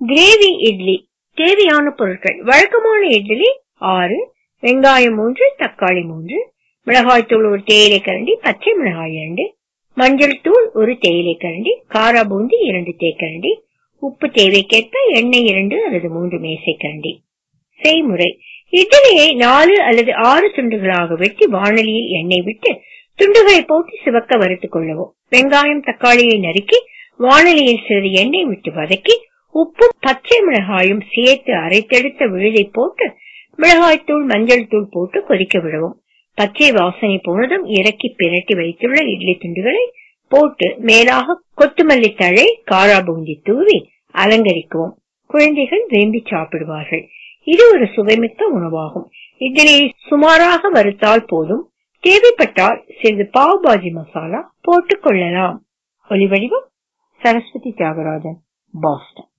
gravy idli தேவையான பொருட்கள் வழக்கமான இட்லி ஆறு வெங்காயம் மூன்று தக்காளி மூன்று மிளகாய்த்தூள் ஒரு தேயிலை கரண்டி பச்சை மிளகாய் இரண்டு மஞ்சள் தூள் ஒரு தேயிலை கரண்டி காரா பூந்தி இரண்டு தேக்கரண்டி உப்பு தேவைக்கேற்ப எண்ணெய் இரண்டு அல்லது மூன்று மேசை கரண்டி செய்முறை இட்லியை நாலு அல்லது ஆறு துண்டுகளாக வெட்டி வாணலியில் எண்ணெய் விட்டு துண்டுகளை போட்டு சிவக்க வறுத்துக் கொள்ளவும் வெங்காயம் தக்காளியை நறுக்கி வாணலியில் சிறிது எண்ணெய் விட்டு வதக்கி உப்பும் பச்சை மிளகாயும் சேர்த்து அரைத்தெடுத்த விழுதை போட்டு மிளகாய்த்தூள் மஞ்சள் தூள் போட்டு கொதிக்க விடவும் பச்சை வாசனை போனதும் இறக்கி பிரட்டி வைத்துள்ள இட்லி துண்டுகளை போட்டு மேலாக கொத்துமல்லி தழை காரா பூந்தி தூவி அலங்கரிக்கவும் குழந்தைகள் விரும்பி சாப்பிடுவார்கள் இது ஒரு சுவைமிக்க உணவாகும் இட்லியை சுமாராக வறுத்தால் போதும் தேவைப்பட்டால் சிறிது பாவ் பாஜி மசாலா போட்டுக் கொள்ளலாம் ஒலிவடிவம் சரஸ்வதி தியாகராஜன் பாஸ்டன்